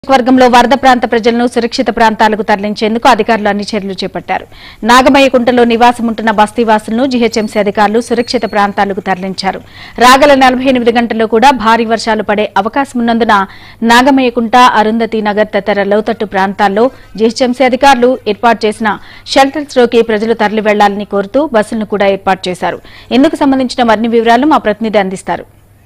వర్గంలో వరద ప్రాంత ప్రజలను సురక్షిత ప్రాంతాలకు తరలించేందుకు అధికారులు అన్ని చర్యలు చేపట్టారు నాగమయ్యకుంటలో నివాసముంటున్న బస్తీవాసులను జీహెచ్ఎంసీ అధికారులు సురక్షిత ప్రాంతాలకు తరలించారు రాగల నలభై ఎనిమిది గంటల్లో కూడా భారీ వర్షాలు పడే అవకాశం ఉన్నందున నాగమయ్యకుంట అరుంధతి నగర్ తదితర లోతట్టు ప్రాంతాల్లో జీహెచ్ఎంసీ అధికారులు ఏర్పాటు చేసిన షెల్టర్స్లోకి ప్రజలు తరలి వెళ్లాలని కోరుతూ బస్సులను కూడా ఏర్పాటు చేశారు ఇందుకు సంబంధించిన మరిన్ని వివరాలు మా ప్రతినిధి అందిస్తారు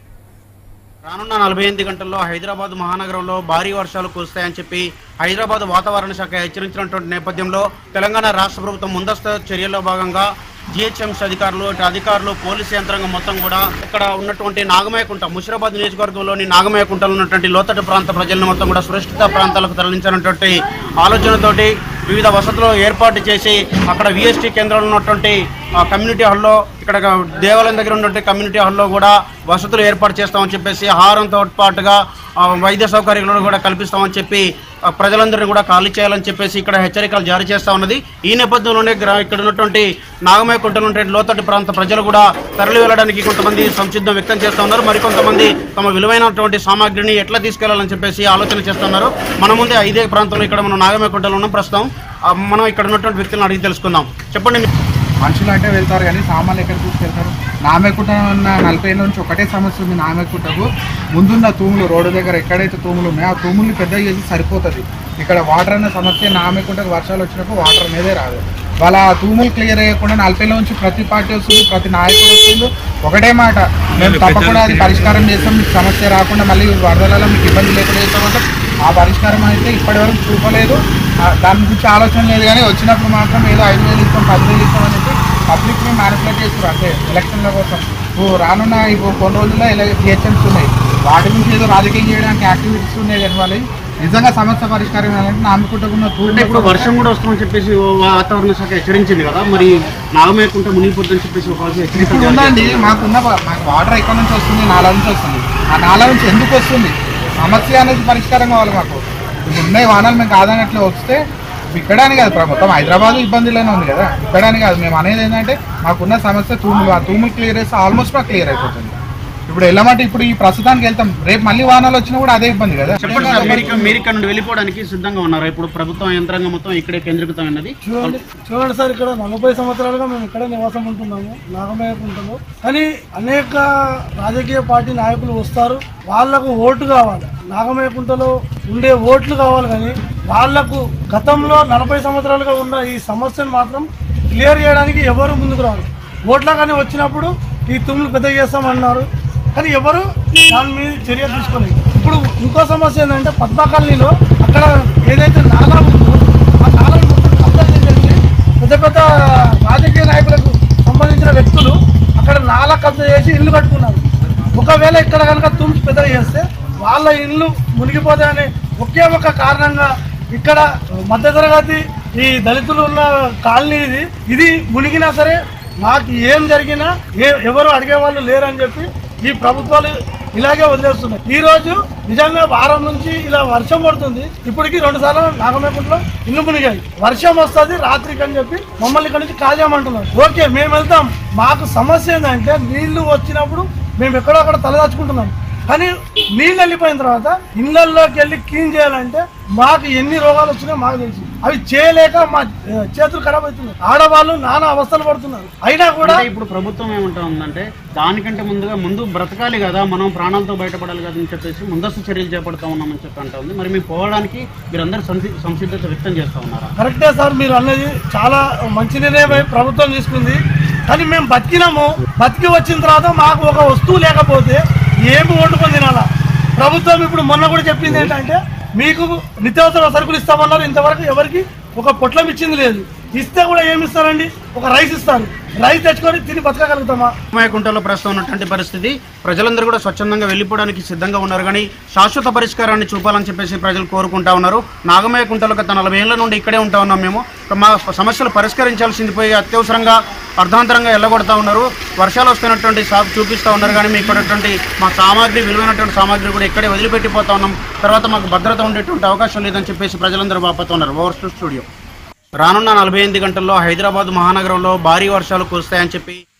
రానున్న నలభై ఎనిమిది గంటల్లో హైదరాబాద్ మహానగరంలో భారీ వర్షాలు కురుస్తాయని చెప్పి హైదరాబాద్ వాతావరణ శాఖ హెచ్చరించినటువంటి నేపథ్యంలో తెలంగాణ రాష్ట్ర ప్రభుత్వం ముందస్తు చర్యల్లో భాగంగా జిహెచ్ఎంసీ అధికారులు ఇటు అధికారులు పోలీసు యంత్రాంగం మొత్తం కూడా ఇక్కడ ఉన్నటువంటి నాగమయ్యకుంట ముషిరాబాద్ నియోజకవర్గంలోని నాగమయ్యకుంటలో ఉన్నటువంటి లోతట్టు ప్రాంత ప్రజలను మొత్తం కూడా సురక్షిత ప్రాంతాలకు తరలించాలన్నటువంటి ఆలోచనతోటి వివిధ వసతులు ఏర్పాటు చేసి అక్కడ విఎస్టీ కేంద్రంలో ఉన్నటువంటి ఆ, కమ్యూనిటీ హాల్లో ఇక్కడ దేవాలయం దగ్గర ఉన్నటువంటి కమ్యూనిటీ హాల్లో కూడా వసతులు ఏర్పాటు చేస్తామని చెప్పేసి ఆహారంతో పాటుగా ఆ, వైద్య సౌకర్యాలను కూడా కల్పిస్తామని చెప్పి ఆ, ప్రజలందరినీ కూడా ఖాళీ చేయాలని చెప్పేసి ఇక్కడ హెచ్చరికలు జారీ చేస్తా ఉన్నది ఈ నేపథ్యంలోనే గ్రా- ఇక్కడ ఉన్నటువంటి నాగమయ్య కుంటలో ఉన్నటువంటి లోతట్టు ప్రాంత ప్రజలు కూడా తరలి వెళ్ళడానికి కొంతమంది సంసిద్ధం వ్యక్తం చేస్తూ ఉన్నారు మరికొంతమంది తమ విలువైనటువంటి సామాగ్రిని ఎట్లా తీసుకెళ్లాలని చెప్పేసి ఆలోచన చేస్తున్నారు మన ముందే ఇదే ప్రాంతంలో ఇక్కడ మనం నాగమయ్య కుంటలో ఉన్నాం ప్రస్తుతం ఆ, మనం ఇక్కడ ఉన్నటువంటి వ్యక్తులను అడిగి తెలుసుకుందాం చెప్పండి మీ- మనుషులు అంటే వెళ్తారు కానీ సామాన్లు ఎక్కడ తీసుకెళ్తారు నామెకుంట ఉన్న నలభై ఏళ్ళ నుంచి ఒకటే సమస్య ఉంది నామెకుంటకు ముందున్న తూములు రోడ్డు దగ్గర ఎక్కడైతే తూములు ఉన్నాయో ఆ తూముల్ని పెద్దగా చేసి సరిపోతుంది ఇక్కడ వాటర్ అనే సమస్య నామెకుంటకు వర్షాలు వచ్చినప్పుడు వాటర్ అనేదే రాదు వాళ్ళ ఆ తూములు క్లియర్ అయ్యకుండా నలభై నుంచి ప్రతి పార్టీ వస్తుంది ప్రతి నాయకుడు వస్తుంది ఒకటే మాట మేము తప్పకుండా అది పరిష్కారం చేస్తాం మీకు సమస్య రాకుండా మళ్ళీ వరదలలో మీకు ఇబ్బంది లేకుండా చేస్తామంటే ఆ పరిష్కారం అయితే ఇప్పటివరకు చూపలేదు ఆ దాని గురించి ఆలోచన లేదు కానీ వచ్చినప్పుడు మాత్రం ఏదో ఐదు వేలు ఇస్తాం పది వేలు ఇస్తాం అని చెప్పి పబ్లిక్ని మ్యానిపులేట్ చేస్తారు అంతే ఎలక్షన్ల కోసం ఇప్పుడు రానున్న ఇప్పుడు కొన్ని రోజుల్లో ఇలా జిహెచ్ఎంస్ ఉన్నాయి వాటి నుంచి ఏదో రాజకీయం చేయడానికి యాక్టివిటీస్ ఉన్నాయి కానీ వాళ్ళు నిజంగా సమస్య పరిష్కారం చేయాలంటే నామకుంటున్న అంటే ఇప్పుడు వర్షం కూడా వస్తుందని చెప్పేసి ఓ వాతావరణ శాఖ హెచ్చరించింది కదా మరి నాగమేకుంట మునిగిపోద్దని చెప్పేసి ఒక హెచ్చరిక ఇప్పుడు జారీ ఉందండి మాకున్న మాకు వాటర్ ఎక్కడి నుంచి వస్తుంది నాలా నుంచి వస్తుంది ఆ నాలా నుంచి ఎందుకు వస్తుంది సమస్య అనేది పరిష్కారం కావాలి మాకు ఇప్పుడు ఉన్నాయి వాహనాలు మేము కాదనట్లు వస్తే ఇక్కడానికి కాదు ప్ర- మొత్తం హైదరాబాద్ ఇబ్బందిలోనే ఉంది కదా ఇక్కడానికి కాదు మేము అనేది ఏంటంటే మాకున్న సమస్య తూములు ఆ తూములు క్లియర్ చేస్తే ఆల్మోస్ట్ మాకు క్లియర్ అయిపోతుంది ఇప్పుడు వెళ్ళమంటే ఇప్పుడు ఈ ప్రస్తుతానికి వెళ్తాం రేపు మళ్ళీ వాహనాలు వచ్చినా కూడా అదే ఇబ్బంది కదా చెప్పండి సార్ మీరు ఇక్కడ- మీరు ఇక్కడ నుండి వెళ్ళిపోవడానికి సిద్ధంగా ఉన్నారు ఇప్పుడు ప్రభుత్వం యంత్రాంగం మొత్తం ఇక్కడే కేంద్రీకృతమైనది చూడండి చూడండి సార్ ఇక్కడ నలభై సంవత్సరాలుగా మేము ఇక్కడే నివాసం ఉంటున్నాము నాగమయ్యకుంటలో కానీ అనేక రాజకీయ పార్టీ నాయకులు వస్తారు వాళ్లకు ఓటు కావాలి నాగమయ్యకుంటలో ఉండే ఓట్లు కావాలి కానీ వాళ్లకు గతంలో నలభై సంవత్సరాలుగా ఉన్న ఈ సమస్యను మాత్రం క్లియర్ చేయడానికి ఎవరు ముందుకు రావాలి ఓట్ల కానీ వచ్చినప్పుడు ఈ తుమ్ములు పెద్ద చేస్తామన్నారు కానీ ఎవరు దాని మీద చర్య తీసుకోలేదు ఇప్పుడు ఇంకో సమస్య ఏంటంటే పద్మా కాలనీలో అక్కడ ఏదైతే నాలా ఉందో ఆ నాలను మొత్తం కబ్జా చేసేసి పెద్ద పెద్ద రాజకీయ నాయకులకు సంబంధించిన వ్యక్తులు అక్కడ నాలా కబ్జా చేసి ఇల్లు కట్టుకున్నారు ఒకవేళ ఇక్కడ కనుక తుమ్స్ పెద్దగా చేస్తే వాళ్ళ ఇల్లు మునిగిపోతాయనే ఒకే ఒక కారణంగా ఇక్కడ మధ్యతరగతి ఈ దళితులు ఉన్న కాలనీ ఇది ఇది మునిగినా సరే నాకు ఏం జరిగినా ఏ ఎవరు అడిగే వాళ్ళు లేరని చెప్పి ఈ ప్రభుత్వాలు ఇలాగే వదిలేస్తున్నాయి ఈ రోజు నిజంగా వారం నుంచి ఇలా వర్షం పడుతుంది ఇప్పటికి రెండు సార్లు నాగమేకుంటలో ఇల్లు మునిగాయి వర్షం వస్తుంది రాత్రికి అని చెప్పి మమ్మల్ని ఇక్కడ నుంచి కాజేయమంటున్నారు ఓకే మేము వెళ్తాం మాకు సమస్య ఏంటంటే నీళ్లు వచ్చినప్పుడు మేము ఎక్కడో అక్కడ తలదాచుకుంటున్నాం కానీ నీళ్ళు వెళ్ళిపోయిన తర్వాత ఇళ్ళల్లోకి వెళ్ళి క్లీన్ చేయాలంటే మాకు ఎన్ని రోగాలు వచ్చినాయో మాకు తెలుసు అవి చేయలేక మా ఆ, చేతులు ఖరాబ్ అవుతున్నాయి ఆడవాళ్ళు నానా అవస్థలు పడుతున్నారు అయినా కూడా అంటే ఇప్పుడు ప్రభుత్వం ఏమంటా ఉందంటే దానికంటే ముందుగా ముందు బ్రతకాలి కదా మనం ప్రాణాలతో బయటపడాలి కదా అని చెప్పేసి ముందస్తు చర్యలు చేపడతా ఉన్నామని చెప్పి అంటా ఉంది మరి మేము పోవడానికి మీరందరూ సంసి- సంసిద్ధత వ్యక్తం చేస్తా ఉన్నారా కరెక్టే సార్ మీరు అన్నది చాలా మంచి నిర్ణయమై ప్రభుత్వం తీసుకుంది కానీ మేము బతికినాము బతికి వచ్చిన తర్వాత మాకు ఒక వస్తువు లేకపోతే ఏమి వండుకొని తినాలా ప్రభుత్వం ఇప్పుడు మొన్న కూడా చెప్పింది ఏంటంటే మీకు నిత్యావసర సరుకులు ఇస్తామన్నారు ఇంతవరకు ఎవరికి ఒక పొట్లం ఇచ్చింది లేదు ఇస్తే కూడా ఏమి ఇస్తారండి ఒక రైస్ ఇస్తారు రైస్ తెచ్చుకొని తిని బతకగలుగుతామా కుంటలో ప్రస్తుతం ఉన్నటువంటి పరిస్థితి ప్రజలందరూ కూడా స్వచ్ఛందంగా వెళ్ళిపోవడానికి సిద్ధంగా ఉన్నారు కానీ శాశ్వత పరిష్కారాన్ని చూపాలని చెప్పేసి ప్రజలు కోరుకుంటా ఉన్నారు నాగమయ్య కుంటలో గత నలభై ఏళ్ల నుండి ఇక్కడే ఉంటా ఉన్నాం మేము మా సమస్యలు పరిష్కరించాల్సింది పోయి అత్యవసరంగా అర్ధాంతరంగా వెళ్ళగొడతా ఉన్నారు వర్షాలు వస్తున్నటువంటి సాగు చూపిస్తూ ఉన్నారు కానీ మీకు ఉన్నటువంటి మా సామాగ్రి విలువైనటువంటి సామాగ్రి కూడా ఇక్కడే వదిలిపెట్టిపోతా ఉన్నాం తర్వాత మాకు భద్రత ఉండేటువంటి అవకాశం లేదని చెప్పేసి ప్రజలందరూ వాపోతా ఉన్నారు ఓవర్ టు స్టూడియో రానున్న నలభై ఎనిమిది గంటల్లో హైదరాబాద్ మహానగరంలో భారీ వర్షాలు కురుస్తాయని చెప్పి